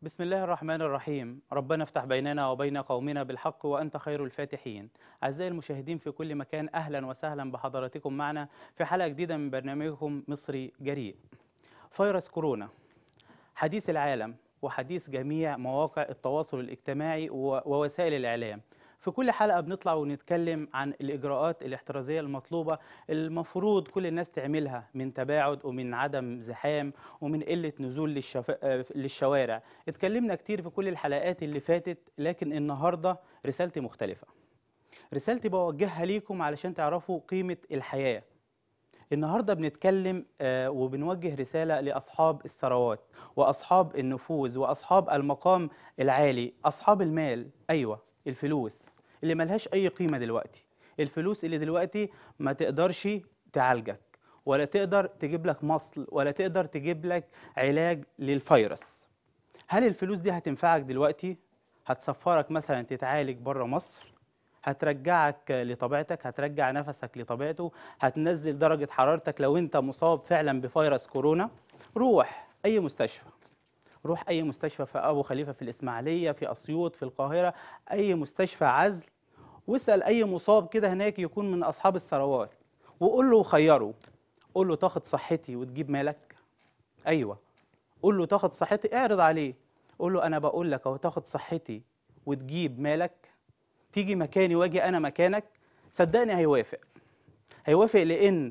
بسم الله الرحمن الرحيم ربنا افتح بيننا وبين قومنا بالحق وأنت خير الفاتحين أعزائي المشاهدين في كل مكان أهلا وسهلا بحضراتكم معنا في حلقة جديدة من برنامجكم مصري جريء فيروس كورونا حديث العالم وحديث جميع مواقع التواصل الاجتماعي و- ووسائل الإعلام في كل حلقة بنطلع ونتكلم عن الإجراءات الاحترازية المطلوبة المفروض كل الناس تعملها من تباعد ومن عدم زحام ومن قلة نزول للشف... آه، للشوارع اتكلمنا كتير في كل الحلقات اللي فاتت لكن النهاردة رسالتي مختلفة رسالتي بوجهها ليكم علشان تعرفوا قيمة الحياة النهارده بنتكلم آه، وبنوجه رساله لاصحاب الثروات واصحاب النفوذ واصحاب المقام العالي اصحاب المال ايوه الفلوس اللي ملهاش اي قيمه دلوقتي الفلوس اللي دلوقتي ما تقدرش تعالجك ولا تقدر تجيب لك مصل ولا تقدر تجيب لك علاج للفيروس هل الفلوس دي هتنفعك دلوقتي هتسفرك مثلا تتعالج بره مصر هترجعك لطبيعتك هترجع نفسك لطبيعته هتنزل درجة حرارتك لو انت مصاب فعلا بفيروس كورونا روح اي مستشفى روح اي مستشفى في ابو خليفة في الاسماعيلية في اسيوط في القاهرة اي مستشفى عزل واسأل اي مصاب كده هناك يكون من اصحاب الثروات وقول له خيره قول له تاخد صحتي وتجيب مالك ايوه قول له تاخد صحتي اعرض عليه قول له انا بقول لك اهو تاخد صحتي وتجيب مالك تيجي مكاني واجي انا مكانك صدقني هيوافق هيوافق لان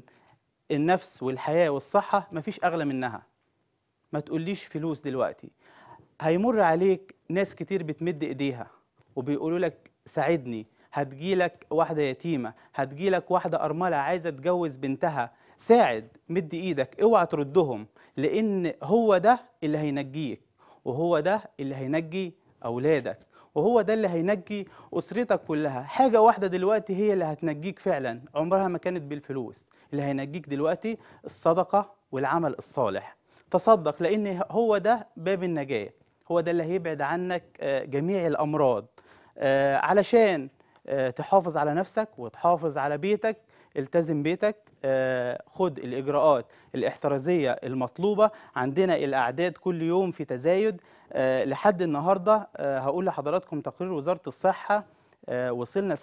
النفس والحياه والصحه مفيش اغلى منها ما تقوليش فلوس دلوقتي هيمر عليك ناس كتير بتمد ايديها وبيقولوا لك ساعدني هتجيلك واحده يتيمه هتجيلك واحده ارمله عايزه تجوز بنتها ساعد مد ايدك اوعى تردهم لان هو ده اللي هينجيك وهو ده اللي هينجي اولادك وهو ده اللي هينجي اسرتك كلها حاجه واحده دلوقتي هي اللي هتنجيك فعلا عمرها ما كانت بالفلوس اللي هينجيك دلوقتي الصدقه والعمل الصالح تصدق لان هو ده باب النجاه هو ده اللي هيبعد عنك آه، جميع الامراض آه، علشان آه، تحافظ على نفسك وتحافظ على بيتك التزم بيتك آه، خد الإجراءات الاحترازية المطلوبة عندنا الأعداد كل يوم في تزايد آه، لحد النهاردة آه، هقول لحضراتكم تقرير وزارة الصحة آه، وصلنا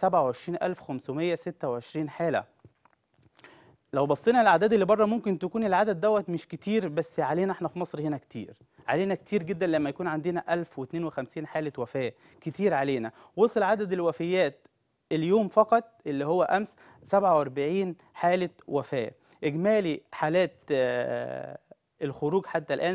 27526 حالة لو بصينا الاعداد اللي بره ممكن تكون العدد دوت مش كتير بس علينا احنا في مصر هنا كتير علينا كتير جدا لما يكون عندنا 1052 حالة وفاة كتير علينا وصل عدد الوفيات اليوم فقط اللي هو امس 47 حالة وفاة اجمالي حالات آه، الخروج حتى الان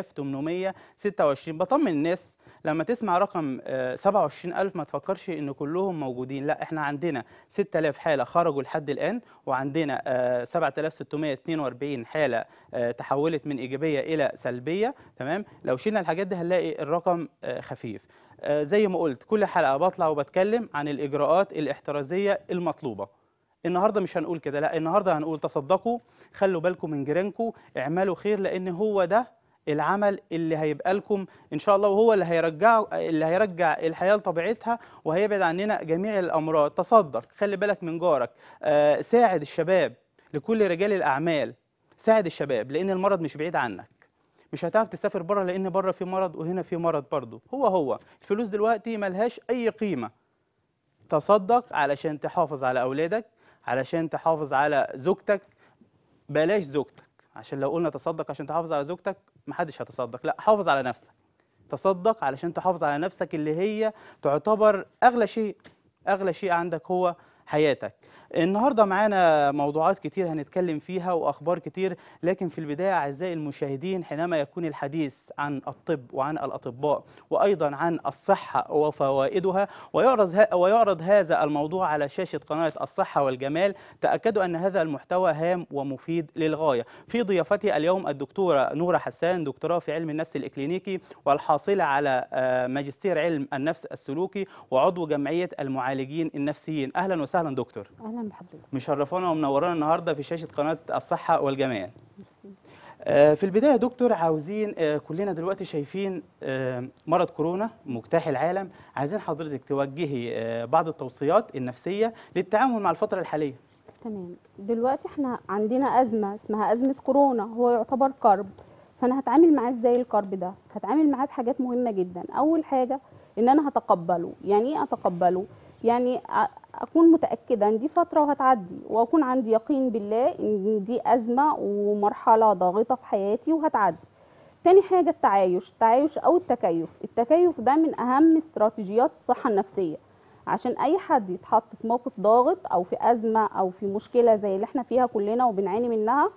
6826 بطمن الناس لما تسمع رقم آه، 27000 ما تفكرش ان كلهم موجودين لا احنا عندنا 6000 حالة خرجوا لحد الان وعندنا آه، 7642 حالة آه، تحولت من ايجابية الى سلبية تمام لو شلنا الحاجات دي هنلاقي الرقم آه، خفيف آه، زي ما قلت كل حلقة بطلع وبتكلم عن الإجراءات الاحترازية المطلوبة النهارده مش هنقول كده لا النهارده هنقول تصدقوا خلوا بالكم من جيرانكم اعملوا خير لان هو ده العمل اللي هيبقى لكم ان شاء الله وهو اللي هيرجع اللي هيرجع الحياه لطبيعتها وهيبعد عننا جميع الامراض تصدق خلي بالك من جارك آه، ساعد الشباب لكل رجال الاعمال ساعد الشباب لان المرض مش بعيد عنك مش هتعرف تسافر بره لان بره في مرض وهنا في مرض برضه هو هو الفلوس دلوقتي ملهاش اي قيمه تصدق علشان تحافظ على اولادك علشان تحافظ على زوجتك بلاش زوجتك عشان لو قلنا تصدق عشان تحافظ على زوجتك محدش هتصدق لا حافظ على نفسك تصدق علشان تحافظ على نفسك اللي هي تعتبر اغلى شيء اغلى شيء عندك هو حياتك النهارده معانا موضوعات كتير هنتكلم فيها واخبار كتير لكن في البدايه اعزائي المشاهدين حينما يكون الحديث عن الطب وعن الاطباء وايضا عن الصحه وفوائدها ويعرض ه... ويعرض هذا الموضوع على شاشه قناه الصحه والجمال تاكدوا ان هذا المحتوى هام ومفيد للغايه في ضيافتي اليوم الدكتوره نوره حسان دكتوراه في علم النفس الاكلينيكي والحاصله على آه، ماجستير علم النفس السلوكي وعضو جمعيه المعالجين النفسيين اهلا وسهلا دكتور اهلا بحضرتك مشرفانا ومنورانا النهارده في شاشه قناه الصحه والجمال. آه، في البدايه يا دكتور عاوزين آه، كلنا دلوقتي شايفين آه، مرض كورونا مجتاح العالم، عايزين حضرتك توجهي آه، بعض التوصيات النفسيه للتعامل مع الفتره الحاليه. تمام دلوقتي احنا عندنا ازمه اسمها ازمه كورونا هو يعتبر كرب فانا هتعامل معاه ازاي الكرب ده هتعامل معاه بحاجات مهمه جدا اول حاجه ان انا هتقبله يعني ايه اتقبله يعني أ- اكون متاكده ان دي فتره وهتعدي واكون عندي يقين بالله ان دي ازمه ومرحله ضاغطه في حياتي وهتعدي تاني حاجه التعايش التعايش او التكيف التكيف ده من اهم استراتيجيات الصحه النفسيه عشان اي حد يتحط في موقف ضاغط او في ازمه او في مشكله زي اللي احنا فيها كلنا وبنعاني منها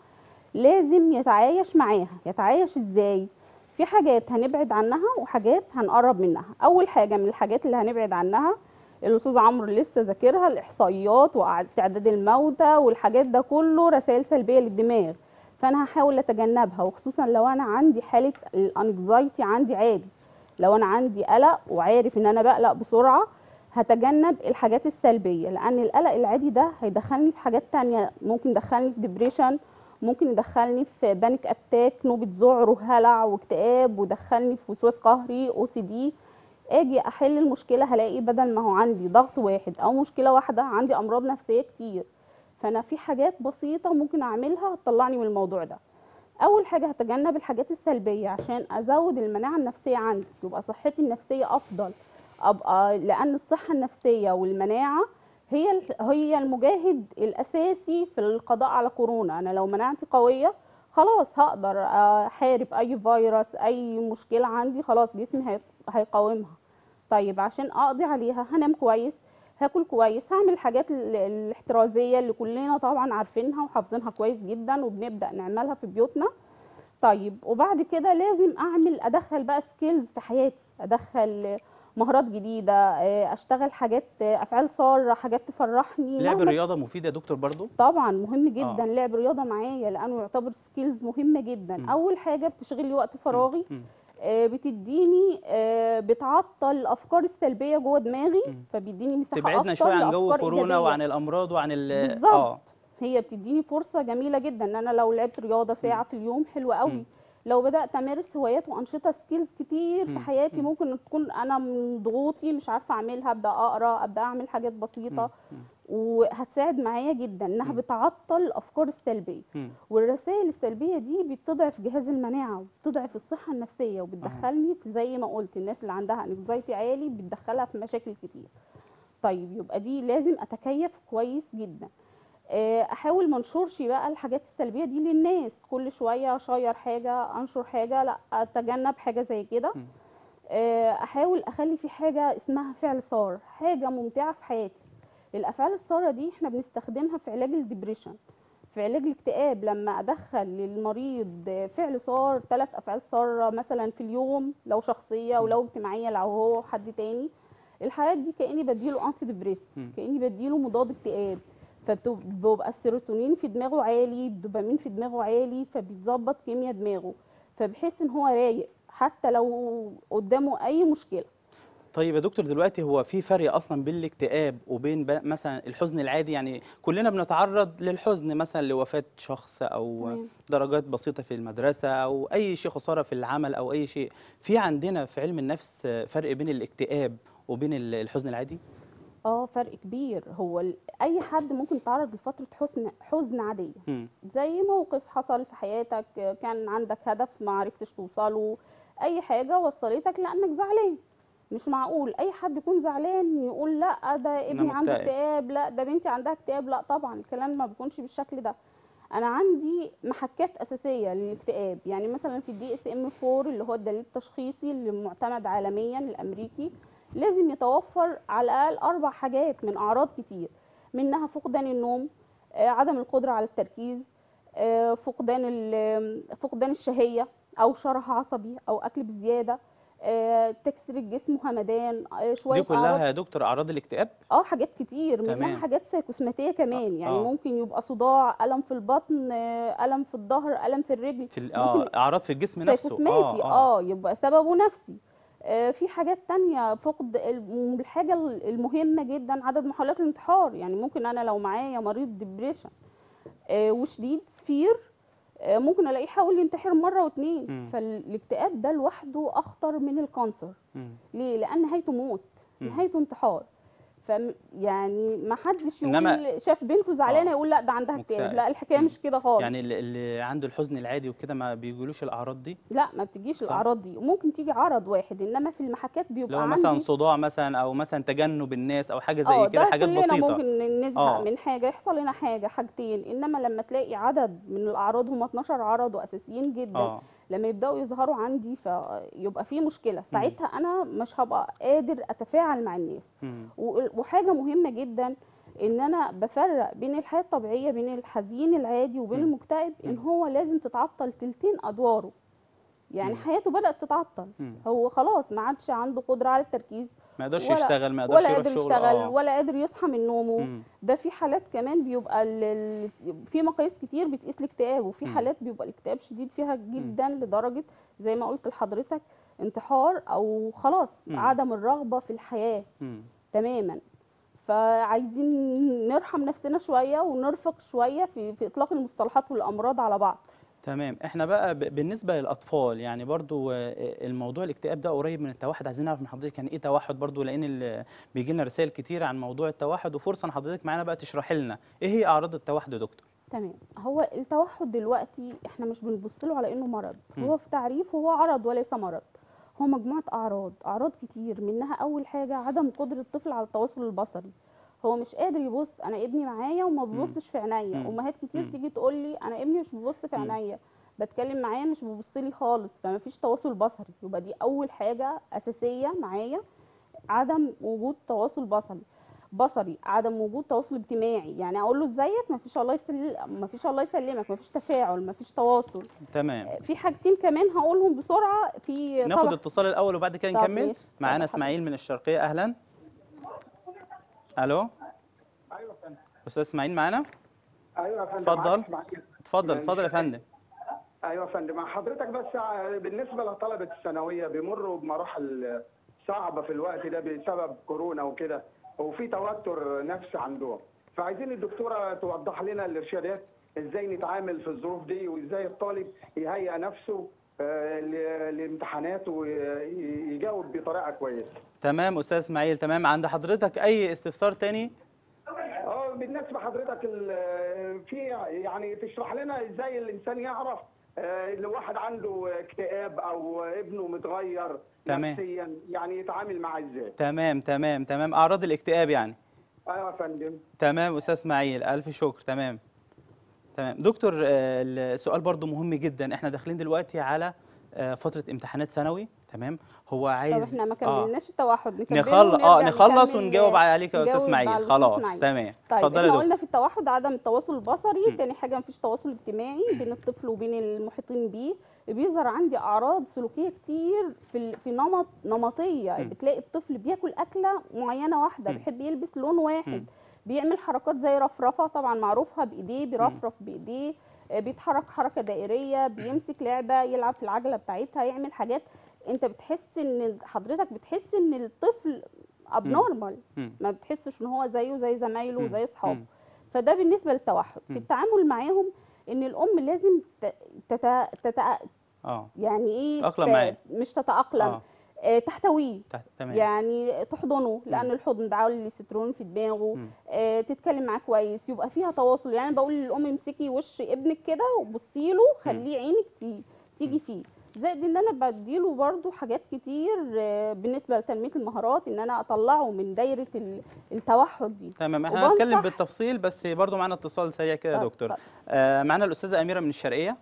لازم يتعايش معاها يتعايش ازاي في حاجات هنبعد عنها وحاجات هنقرب منها اول حاجه من الحاجات اللي هنبعد عنها الاستاذ عمرو لسه ذاكرها الاحصائيات وتعداد الموتى والحاجات ده كله رسائل سلبيه للدماغ فانا هحاول اتجنبها وخصوصا لو انا عندي حاله الانكزايتي عندي عالي لو انا عندي قلق وعارف ان انا بقلق بسرعه هتجنب الحاجات السلبيه لان القلق العادي ده هيدخلني في حاجات تانية ممكن يدخلني في ديبريشن ممكن يدخلني في بانيك اتاك نوبه ذعر وهلع واكتئاب ودخلني في وسواس قهري او سي دي اجي احل المشكله هلاقي بدل ما هو عندي ضغط واحد او مشكله واحده عندي امراض نفسيه كتير فانا في حاجات بسيطه ممكن اعملها تطلعني من الموضوع ده اول حاجه هتجنب الحاجات السلبيه عشان ازود المناعه النفسيه عندي يبقى صحتي النفسيه افضل ابقى لان الصحه النفسيه والمناعه هي ال- هي المجاهد الاساسي في القضاء على كورونا انا لو مناعتي قويه خلاص هقدر احارب اي فيروس اي مشكله عندي خلاص جسمي هي- هيقاومها طيب عشان اقضي عليها هنام كويس هاكل كويس هعمل الحاجات ال- الاحترازيه اللي كلنا طبعا عارفينها وحافظينها كويس جدا وبنبدا نعملها في بيوتنا طيب وبعد كده لازم اعمل ادخل بقى سكيلز في حياتي ادخل مهارات جديده آه، اشتغل حاجات آه، افعال ساره حاجات تفرحني لعب مهما الرياضه مفيد يا دكتور برضو طبعا مهم جدا آه. لعب رياضه معايا لانه يعتبر سكيلز مهمه جدا مم. اول حاجه بتشغل لي وقت فراغي مم. آه، بتديني آه، بتعطل الافكار السلبيه جوه دماغي مم. فبيديني مساحه تبعدنا اكتر شويه عن جو لأفكار كورونا إيجابية. وعن الامراض وعن ال بالظبط. اه هي بتديني فرصه جميله جدا ان انا لو لعبت رياضه ساعه في اليوم حلوه قوي مم. لو بدات امارس هوايات وانشطه سكيلز كتير في مم. حياتي مم. ممكن تكون انا من ضغوطي مش عارفه اعملها ابدا اقرا ابدا اعمل حاجات بسيطه مم. وهتساعد معايا جدا انها مم. بتعطل الافكار السلبيه مم. والرسائل السلبيه دي بتضعف جهاز المناعه وبتضعف الصحه النفسيه وبتدخلني في زي ما قلت الناس اللي عندها انكزايتي عالي بتدخلها في مشاكل كتير طيب يبقى دي لازم اتكيف كويس جدا آه، احاول ما انشرش بقى الحاجات السلبيه دي للناس كل شويه اشير حاجه انشر حاجه لا اتجنب حاجه زي كده مم. آه، احاول اخلي في حاجه اسمها فعل صار حاجه ممتعه في حياتي الافعال الساره دي احنا بنستخدمها في علاج الدبريشن في علاج الاكتئاب لما ادخل للمريض فعل صار ثلاث افعال ساره مثلا في اليوم لو شخصيه ولو اجتماعيه لو هو حد تاني الحاجات دي كاني بديله انتي ديبريس مم. كاني بديله مضاد اكتئاب فبيبقى السيروتونين في دماغه عالي الدوبامين في دماغه عالي فبيتظبط كيمياء دماغه فبحس ان هو رايق حتى لو قدامه اي مشكله طيب يا دكتور دلوقتي هو في فرق اصلا بين الاكتئاب وبين ب- مثلا الحزن العادي يعني كلنا بنتعرض للحزن مثلا لوفاة شخص او تمام. درجات بسيطة في المدرسة او اي شيء خسارة في العمل او اي شيء في عندنا في علم النفس فرق بين الاكتئاب وبين ال- الحزن العادي اه فرق كبير هو ال- اي حد ممكن يتعرض لفتره حزن حزن عاديه مم. زي موقف حصل في حياتك كان عندك هدف ما عرفتش توصله اي حاجه وصلتك لانك زعلان مش معقول اي حد يكون زعلان يقول لا ده ابني عنده مكتئب. اكتئاب لا ده بنتي عندها اكتئاب لا طبعا الكلام ما بيكونش بالشكل ده انا عندي محكات اساسيه للاكتئاب يعني مثلا في الدي اس ام 4 اللي هو الدليل التشخيصي اللي معتمد عالميا الامريكي لازم يتوفر على الاقل اربع حاجات من اعراض كتير منها فقدان النوم آه، عدم القدره على التركيز آه، فقدان ال- فقدان الشهيه او شره عصبي او اكل بزياده آه، تكسير الجسم وهمدان آه، شويه دي كلها أعراض يا دكتور اعراض الاكتئاب اه حاجات كتير منها تمام. حاجات سيكوسماتيه كمان يعني آه. ممكن يبقى صداع الم في البطن آه، الم في الظهر الم في الرجل في ال- ممكن اه اعراض في الجسم نفسه سيكوسماتي اه يبقى سببه نفسي آه، في حاجات تانية فقد ال- الحاجة المهمة جدا عدد محاولات الانتحار يعني ممكن أنا لو معايا مريض ديبريشن وشديد سفير آه، ممكن ألاقيه حاول ينتحر مرة واتنين مم. فالاكتئاب ده لوحده أخطر من الكانسر مم. ليه؟ لأن نهايته موت مم. نهايته انتحار ف يعني ما حدش يقول إنما- شاف بنته زعلانه آه. يقول لا ده عندها اكتئاب مكتئب. لا الحكايه مم. مش كده خالص يعني اللي- اللي عنده الحزن العادي وكده ما بيجيلوش الاعراض دي لا ما بتجيش صح. الاعراض دي وممكن تيجي عرض واحد انما في المحاكات بيبقى لو عندي مثلا صداع مثلا او مثلا تجنب الناس او حاجه زي اه كده ده حاجات كلنا بسيطه ممكن نزهق آه. من حاجه يحصل لنا حاجه حاجتين انما لما تلاقي عدد من الاعراض هم 12 عرض واساسيين جدا اه لما يبداوا يظهروا عندي فيبقى في مشكله ساعتها انا مش هبقى قادر اتفاعل مع الناس مم. و- وحاجه مهمه جدا ان انا بفرق بين الحياه الطبيعيه بين الحزين العادي وبين مم. المكتئب ان مم. هو لازم تتعطل تلتين ادواره يعني مم. حياته بدات تتعطل مم. هو خلاص ما عادش عنده قدره على التركيز ما يقدرش ولا- يشتغل ما يقدرش ولا يروح قادر شغل يشتغل اه ولا قادر يصحى من نومه مم. ده في حالات كمان بيبقى ال... ال- في مقاييس كتير بتقيس الاكتئاب وفي مم. حالات بيبقى الاكتئاب شديد فيها جدا لدرجه زي ما قلت لحضرتك انتحار او خلاص مم. عدم الرغبه في الحياه مم. تماما فعايزين نرحم نفسنا شويه ونرفق شويه في في اطلاق المصطلحات والامراض على بعض تمام احنا بقى ب- بالنسبه للاطفال يعني برضو آه، الموضوع الاكتئاب ده قريب من التوحد عايزين نعرف من حضرتك يعني ايه توحد برضو لان ال- بيجي لنا رسائل كتير عن موضوع التوحد وفرصه ان حضرتك معانا بقى تشرحي لنا ايه هي اعراض التوحد يا دكتور تمام هو التوحد دلوقتي احنا مش بنبص له على انه مرض مم. هو في تعريف هو عرض وليس مرض هو مجموعه اعراض اعراض كتير منها اول حاجه عدم قدره الطفل على التواصل البصري هو مش قادر يبص انا ابني معايا وما مم. بيبصش في عينيا مم. امهات كتير مم. تيجي تقول لي انا ابني مش بيبص في مم. عينيا بتكلم معاه مش بيبص لي خالص فما فيش تواصل بصري يبقى دي اول حاجه اساسيه معايا عدم وجود تواصل بصري بصري عدم وجود تواصل اجتماعي يعني اقول له ازيك مفيش الله يسلم مفيش الله يسلمك مفيش تفاعل مفيش تواصل تمام في حاجتين كمان هقولهم بسرعه في ناخد طبعا اتصال الاول وبعد كده طب نكمل ماشي. معانا اتفضل اسماعيل من الشرقيه اهلا الو ايوه يا فندم استاذ اسماعيل معانا ايوه يا فندم اتفضل. معاك إسماعيل. اتفضل من اتفضل يا الشرقية. فندم ايوه يا فندم حضرتك بس ع- بالنسبه لطلبه الثانويه بيمروا بمراحل صعبه في الوقت ده بسبب كورونا وكده وفي توتر نفسي عندهم فعايزين الدكتوره توضح لنا الارشادات ازاي نتعامل في الظروف دي وازاي الطالب يهيئ نفسه آه، ل- للامتحانات ويجاوب بطريقه كويسه تمام استاذ اسماعيل تمام عند حضرتك اي استفسار تاني اه بالنسبه حضرتك ال- في يعني تشرح لنا ازاي الانسان يعرف آه، لو واحد عنده اكتئاب او ابنه متغير تمام. نفسيا يعني يتعامل معاه ازاي تمام تمام تمام اعراض الاكتئاب يعني ايوه يا فندم تمام استاذ اسماعيل الف شكر تمام تمام دكتور آه، السؤال برضو مهم جدا احنا داخلين دلوقتي على آه، فتره امتحانات ثانوي تمام هو طب عايز احنا ما آه، كملناش التوحد نكمله نخلص اه ونرجع نخلص نكمل- ونجاوب عليك يا استاذ نجاوب على اسماعيل الأستاذ خلاص إسماعيل. تمام طيب اتفضل احنا يا قلنا دكتور في التوحد عدم التواصل البصري م. تاني حاجه مفيش تواصل اجتماعي بين الطفل وبين المحيطين بيه بيظهر عندي اعراض سلوكيه كتير في ال- في نمط نمطيه م. بتلاقي الطفل بياكل اكله معينه واحده م. بيحب يلبس لون واحد م. بيعمل حركات زي رفرفه طبعا معروفها بايديه بيرفرف بايديه آه، بيتحرك حركه دائريه بيمسك لعبه يلعب في العجله بتاعتها يعمل حاجات انت بتحس ان حضرتك بتحس ان الطفل ابنورمال مم. ما بتحسش ان هو زيه زي زمايله مم. وزي اصحابه مم. فده بالنسبه للتوحد مم. في التعامل معاهم ان الام لازم ت- تت... تت... اه يعني ايه تتأقلم ت- معاه. مش تتاقلم اه آه. تحتويه تحت- تمام يعني تحضنه لان الحضن بعول السترون في دماغه مم. آه تتكلم معاه كويس يبقى فيها تواصل يعني بقول للام امسكي وش ابنك كده وبصي له خليه عينك تي- تيجي فيه زائد ان انا بديله برضو حاجات كتير آه، بالنسبه لتنميه المهارات ان انا اطلعه من دايره ال- التوحد دي تمام احنا وبنصح- هنتكلم بالتفصيل بس برضو معانا اتصال سريع كده يا اتفضل، دكتور اتفضل. آه معانا الاستاذه اميره من الشرقيه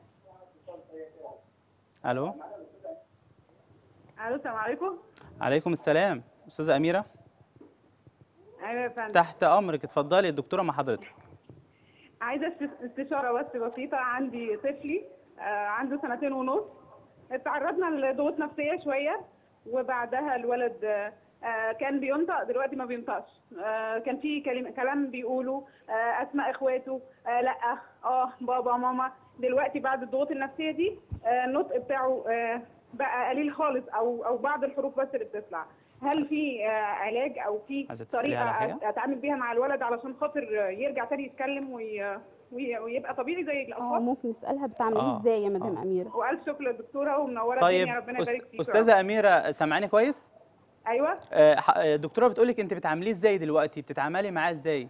الو الو السلام عليكم عليكم السلام استاذه اميره ايوه يا فندم تحت امرك اتفضلي الدكتوره مع حضرتك عايزه است- استشاره بس بسيطه عندي طفلي آه عنده سنتين ونص اتعرضنا لضغوط نفسيه شويه وبعدها الولد آه آه، كان بينطق دلوقتي ما بينطقش آه كان في كلم- كلام بيقوله آه اسماء اخواته آه لا اه بابا ماما دلوقتي بعد الضغوط النفسيه دي آه النطق بتاعه آه بقى قليل خالص او او بعض الحروف بس اللي بتطلع هل في آه علاج او في عايزة تسألي على طريقه حاجة؟ اتعامل بيها مع الولد علشان خاطر يرجع تاني يتكلم وي... وي... ويبقى طبيعي زي اه الاطفال ممكن نسالها بتعمليه آه، ازاي يا مدام آه. اميره والف شكر للدكتوره ومنوره طيب الدنيا ربنا أست- يبارك فيك يا رب. استاذه اميره سامعاني كويس ايوه آه، ح- آه، الدكتوره بتقولك انت بتعامليه ازاي دلوقتي بتتعاملي معاه ازاي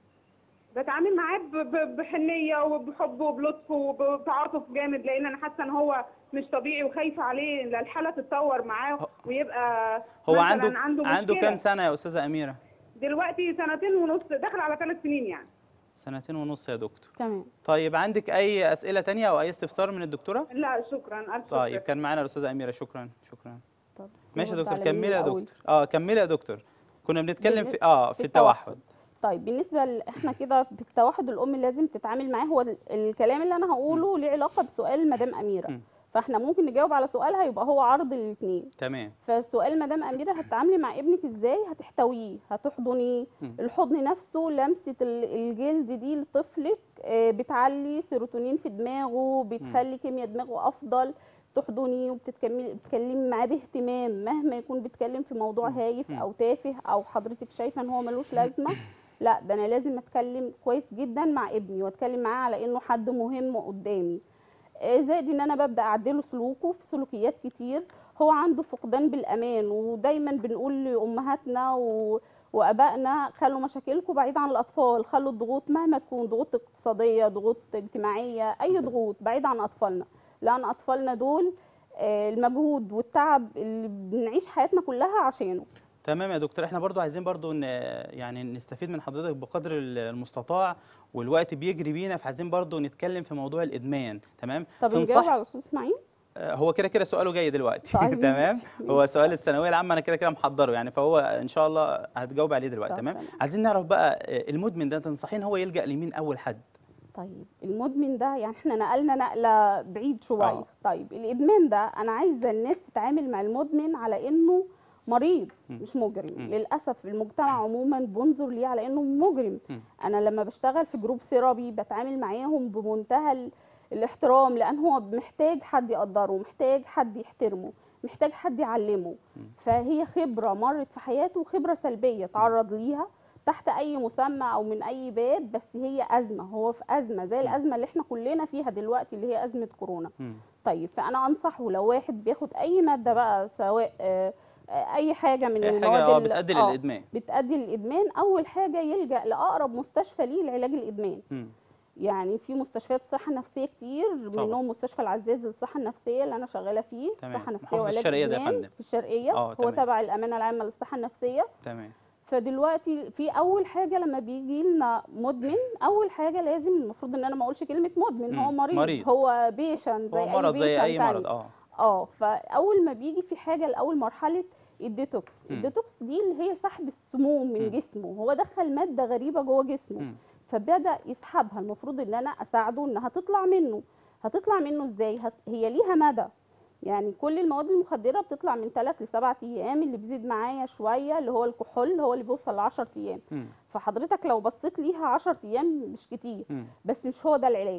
بتعامل معاه ب- ب- بحنيه وبحب وبلطف وبتعاطف جامد لان انا حاسه ان هو مش طبيعي وخايفه عليه لا الحاله تتطور معاه ويبقى هو مثلاً عنده عنده عنده مشكلة. كام سنه يا استاذه اميره دلوقتي سنتين ونص داخل على ثلاث سنين يعني سنتين ونص يا دكتور تمام طيب عندك اي اسئله تانية او اي استفسار من الدكتوره لا شكرا الف طيب شكر. كان معانا الاستاذه اميره شكرا شكرا طب ماشي يا نرد دكتور على مين كملي يا الأول؟ دكتور اه كملي يا دكتور كنا بنتكلم بالن- في اه في في التوحد طيب بالنسبه ل... احنا كده في التوحد الام لازم تتعامل معاه هو ال- الكلام اللي انا هقوله ليه علاقه بسؤال مدام اميره م. فاحنا ممكن نجاوب على سؤالها يبقى هو عرض الاثنين تمام فسؤال مدام اميره هتتعاملي مع ابنك ازاي هتحتويه هتحضنيه م. الحضن نفسه لمسه ال- الجلد دي لطفلك آه، بتعلي سيروتونين في دماغه بتخلي كيمياء دماغه افضل تحضنيه وبتتكلمي بتتكلمي معاه باهتمام مهما يكون بيتكلم في موضوع هايف م. او تافه او حضرتك شايفه ان هو ملوش لازمه لا ده انا لازم اتكلم كويس جدا مع ابني واتكلم معاه على انه حد مهم قدامي آه، زائد ان انا ببدا اعدله سلوكه في سلوكيات كتير هو عنده فقدان بالامان ودايما بنقول لامهاتنا و... وابائنا خلوا مشاكلكم بعيد عن الاطفال خلوا الضغوط مهما تكون ضغوط اقتصاديه ضغوط اجتماعيه اي ضغوط بعيد عن اطفالنا لان اطفالنا دول آه، المجهود والتعب اللي بنعيش حياتنا كلها عشانه تمام يا دكتور احنا برضو عايزين برضو ن... يعني نستفيد من حضرتك بقدر المستطاع والوقت بيجري بينا فعايزين برضو نتكلم في موضوع الادمان تمام طب نجاوب على الاستاذ اسماعيل آه، هو كده كده سؤاله جاي دلوقتي طيب، تمام ماشي. هو سؤال الثانويه العامه انا كده كده محضره يعني فهو ان شاء الله هتجاوب عليه دلوقتي طب تمام تمام. عايزين نعرف بقى آه، المدمن ده تنصحين هو يلجا لمين اول حد طيب المدمن ده يعني احنا نقلنا نقله بعيد شويه آه. طيب الادمان ده انا عايزه الناس تتعامل مع المدمن على انه مريض مم. مش مجرم مم. للاسف المجتمع عموما بينظر ليه على انه مجرم مم. انا لما بشتغل في جروب سيرابي بتعامل معاهم بمنتهى ال- الاحترام لان هو محتاج حد يقدره محتاج حد يحترمه محتاج حد يعلمه مم. فهي خبره مرت في حياته وخبره سلبيه تعرض ليها تحت اي مسمى او من اي باب بس هي ازمه هو في ازمه زي الازمه اللي احنا كلنا فيها دلوقتي اللي هي ازمه كورونا مم. طيب فانا انصحه لو واحد بياخد اي ماده بقى سواء آه، آه، اي حاجه من أي المواد حاجه اه ال- بتؤدي آه، للادمان بتؤدي للادمان اول حاجه يلجا لاقرب مستشفى ليه لعلاج الادمان مم. يعني في مستشفيات صحه نفسيه كتير طبعا. منهم مستشفى العزاز للصحه النفسيه اللي انا شغاله فيه تمام. صحه نفسيه محافظة وعلاج الشرقية ده يا إدمان فندم. في الشرقيه آه، هو تمام. تبع الامانه العامه للصحه النفسيه تمام فدلوقتي في اول حاجه لما بيجي لنا مدمن اول حاجه لازم المفروض ان انا ما اقولش كلمه مدمن هو مم، مريض, مريض. هو بيشن زي هو مرض اي زي اي patient مرض تاني. اه اه فاول ما بيجي في حاجه لاول مرحله الديتوكس مم. الديتوكس دي اللي هي سحب السموم من مم. جسمه هو دخل ماده غريبه جوه جسمه مم. فبدا يسحبها المفروض ان انا اساعده انها تطلع منه هتطلع منه ازاي هت... هي ليها مدى يعني كل المواد المخدره بتطلع من 3 ل 7 ايام اللي بيزيد معايا شويه اللي هو الكحول هو اللي بيوصل ل 10 ايام مم. فحضرتك لو بصيت ليها 10 ايام مش كتير مم. بس مش هو ده العلاج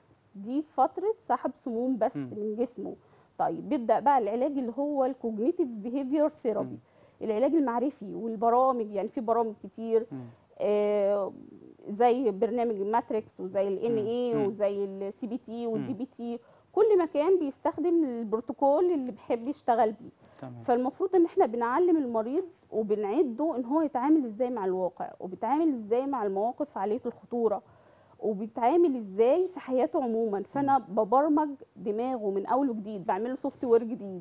دي فتره سحب سموم بس مم. من جسمه طيب بيبدا بقى العلاج اللي هو الكوجنيتيف بيهيفير ثيرابي مم. العلاج المعرفي والبرامج يعني في برامج كتير مم. آه، زي برنامج الماتريكس وزي الان مم. اي مم. وزي السي بي تي والدي مم. بي تي كل مكان بيستخدم البروتوكول اللي بيحب يشتغل بيه تمام فالمفروض ان احنا بنعلم المريض وبنعده ان هو يتعامل ازاي مع الواقع وبيتعامل ازاي مع المواقف عاليه الخطوره وبيتعامل ازاي في حياته عموما فانا ببرمج دماغه من اول وجديد بعمله سوفت وير جديد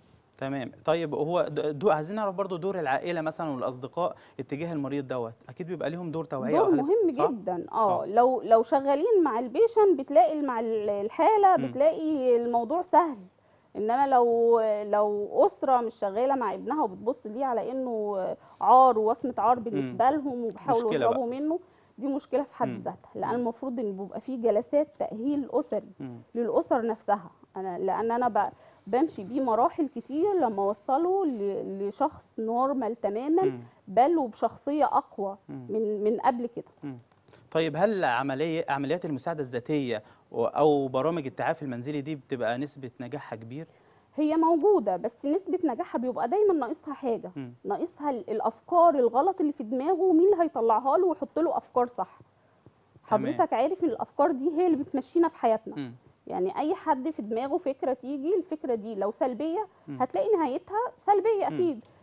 تمام طيب هو د- دو عايزين نعرف برضو دور العائله مثلا والاصدقاء اتجاه المريض دوت اكيد بيبقى ليهم دور توعيه دور أو حاجة مهم صح؟ جدا اه آه. لو لو شغالين مع البيشن بتلاقي مع ال- الحاله مم. بتلاقي الموضوع سهل انما لو لو اسره مش شغاله مع ابنها وبتبص ليه على انه عار ووصمه عار بالنسبه لهم وبيحاولوا مشكلة يهربوا منه دي مشكله في حد مم. ذاتها لان مم. المفروض ان بيبقى في جلسات تاهيل اسري مم. للاسر نفسها انا لان انا ب- بمشي بيه مراحل كتير لما اوصله ل- لشخص نورمال تماما مم. بل وبشخصيه اقوى مم. من من قبل كده طيب هل عمليه عمليات المساعده الذاتيه و- او برامج التعافي المنزلي دي بتبقى نسبه نجاحها كبير هي موجودة بس نسبة نجاحها بيبقى دايما ناقصها حاجة مم. ناقصها ال- الأفكار الغلط اللي في دماغه مين اللي هيطلعها له ويحط له أفكار صح تمام. حضرتك عارف إن الأفكار دي هي اللي بتمشينا في حياتنا مم. يعني أي حد في دماغه فكرة تيجي الفكرة دي لو سلبية مم. هتلاقي نهايتها سلبية مم. أكيد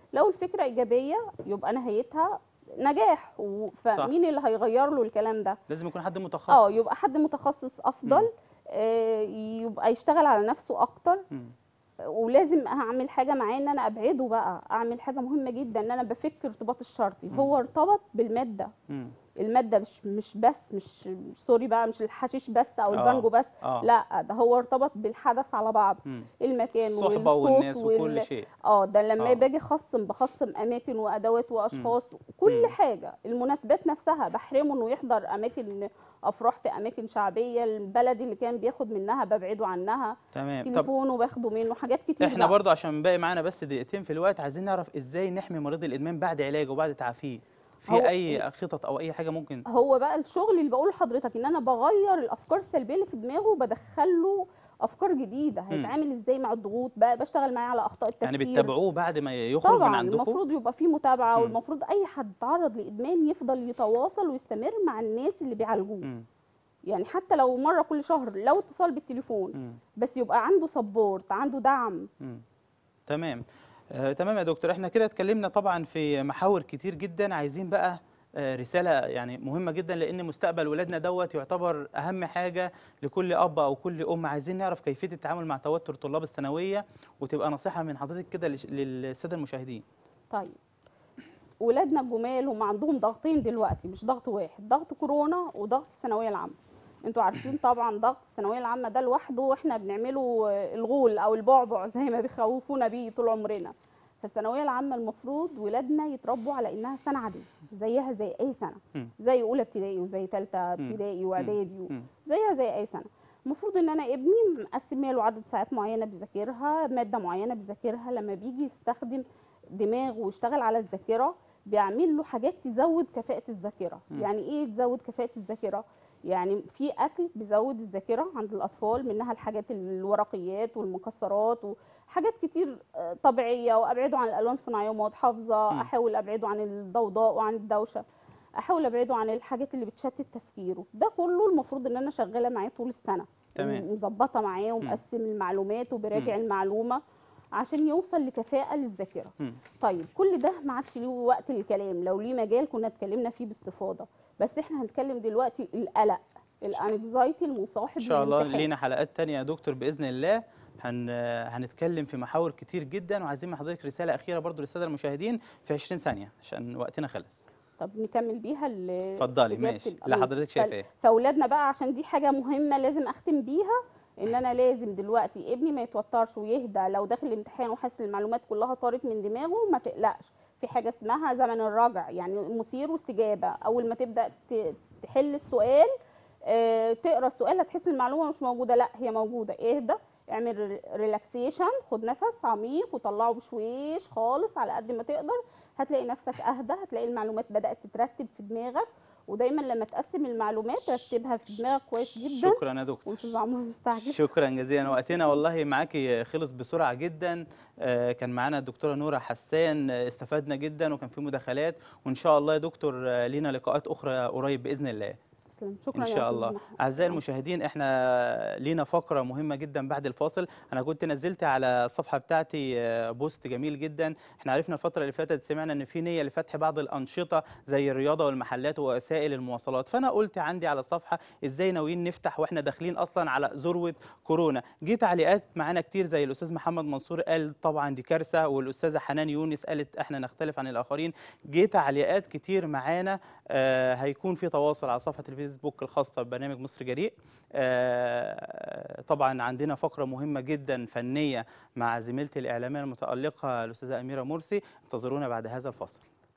لو الفكره ايجابيه يبقى نهايتها نجاح و- فمين اللي هيغير له الكلام ده لازم يكون حد متخصص اه يبقى حد متخصص افضل مم. آه، يبقى يشتغل على نفسه اكتر مم. ولازم اعمل حاجه معاه ان انا ابعده بقى اعمل حاجه مهمه جدا ان انا بفك ارتباط الشرطي مم. هو ارتبط بالماده مم. الماده مش مش بس مش مش سوري بقى مش الحشيش بس او آه. البانجو بس اه لا ده هو ارتبط بالحدث على بعض مم. المكان الصحبه والصوت والناس وكل وال... شيء اه ده لما آه. باجي اخصم بخصم اماكن وادوات واشخاص كل مم. حاجه المناسبات نفسها بحرمه انه يحضر اماكن افراح في اماكن شعبيه البلد اللي كان بياخد منها ببعده عنها تمام طب تليفونه باخده منه حاجات كتير احنا بقى. برضو عشان باقي معانا بس دقيقتين في الوقت عايزين نعرف ازاي نحمي مريض الادمان بعد علاجه وبعد تعافيه في هو اي خطط او اي حاجه ممكن هو بقى الشغل اللي بقوله لحضرتك ان انا بغير الافكار السلبيه اللي في دماغه وبدخله افكار جديده هيتعامل ازاي مع الضغوط بقى بشتغل معاه على اخطاء التفكير يعني بتتابعوه بعد ما يخرج من طبعا عندكم المفروض يبقى في متابعه مم. والمفروض اي حد تعرض لادمان يفضل يتواصل ويستمر مع الناس اللي بيعالجوه مم. يعني حتى لو مره كل شهر لو اتصال بالتليفون مم. بس يبقى عنده سبورت عنده دعم مم. تمام آه، تمام يا دكتور احنا كده اتكلمنا طبعا في محاور كتير جدا عايزين بقى آه، رسالة يعني مهمة جدا لأن مستقبل ولادنا دوت يعتبر أهم حاجة لكل أب أو كل أم عايزين نعرف كيفية التعامل مع توتر طلاب الثانوية وتبقى نصيحة من حضرتك كده لش- للسادة المشاهدين. طيب ولادنا الجمال هم عندهم ضغطين دلوقتي مش ضغط واحد ضغط كورونا وضغط الثانويه العامه انتوا عارفين طبعا ضغط الثانويه العامه ده لوحده واحنا بنعمله آه، الغول او البعبع زي ما بيخوفونا بيه طول عمرنا فالثانويه العامه المفروض ولادنا يتربوا على انها سنه عاديه زيها زي اي سنه مم. زي اولى ابتدائي وزي ثالثه مم. ابتدائي واعدادي و... مم. زيها زي اي سنه المفروض ان انا ابني مقسمه له عدد ساعات معينه بيذاكرها ماده معينه بيذاكرها لما بيجي يستخدم دماغه ويشتغل على الذاكره بيعمل له حاجات تزود كفاءه الذاكره مم. يعني ايه تزود كفاءه الذاكره يعني في اكل بيزود الذاكره عند الاطفال منها الحاجات الورقيات والمكسرات وحاجات كتير آه، طبيعيه وابعده عن الالوان الصناعيه ومواد حافظه مم. احاول ابعده عن الضوضاء وعن الدوشه احاول ابعده عن الحاجات اللي بتشتت تفكيره ده كله المفروض ان انا شغاله معاه طول السنه تمام. مظبطه معاه ومقسم المعلومات وبراجع مم. المعلومه عشان يوصل لكفاءه للذاكره مم. طيب كل ده ما عادش ليه وقت للكلام لو ليه مجال كنا اتكلمنا فيه باستفاضه بس احنا هنتكلم دلوقتي القلق الانكزايتي المصاحب إن شاء الله للامتحان. لينا حلقات تانية يا دكتور بإذن الله هن هنتكلم في محاور كتير جدا وعايزين من حضرتك رسالة أخيرة برضو للسادة المشاهدين في 20 ثانية عشان وقتنا خلص. طب نكمل بيها ال- اتفضلي إجابة ماشي ال- اللي حضرتك فال- شايفاه ايه فاولادنا بقى عشان دي حاجه مهمه لازم اختم بيها ان انا لازم دلوقتي ابني ما يتوترش ويهدى لو داخل الامتحان وحاسس ان المعلومات كلها طارت من دماغه ما تقلقش في حاجه اسمها زمن الرجع يعني مثير واستجابه اول ما تبدا ت- تحل السؤال آه، تقرا السؤال هتحس ان المعلومه مش موجوده لا هي موجوده اهدى اعمل ريلاكسيشن خد نفس عميق وطلعه بشويش خالص على قد ما تقدر هتلاقي نفسك اهدى هتلاقي المعلومات بدات تترتب في دماغك ودايما لما تقسم المعلومات رتبها في دماغك كويس جدا شكرا يا دكتور والاستاذ عمرو مستعجل شكرا جزيلا وقتنا والله معاكي خلص بسرعه جدا آه، كان معانا الدكتوره نوره حسان آه، استفدنا جدا وكان في مداخلات وان شاء الله يا دكتور آه، لينا لقاءات اخرى قريب باذن الله تسلم. شكرا ان يا شاء أستاذ الله محمد. اعزائي المشاهدين احنا لينا فقره مهمه جدا بعد الفاصل انا كنت نزلت على الصفحه بتاعتي آه، بوست جميل جدا احنا عرفنا الفتره اللي فاتت سمعنا ان في نيه لفتح بعض الانشطه زي الرياضه والمحلات ووسائل المواصلات فانا قلت عندي على الصفحه ازاي ناويين نفتح واحنا داخلين اصلا على ذروه كورونا جه تعليقات معانا كتير زي الاستاذ محمد منصور قال طبعا دي كارثه والاستاذه حنان يونس قالت احنا نختلف عن الاخرين جه تعليقات كتير معانا آه، هيكون في تواصل على صفحه الفيسبوك الخاصه ببرنامج مصر جريء آه، طبعا عندنا فقره مهمه جدا فنيه مع زميلتي الاعلاميه المتالقه الاستاذه اميره مرسي انتظرونا بعد هذا الفاصل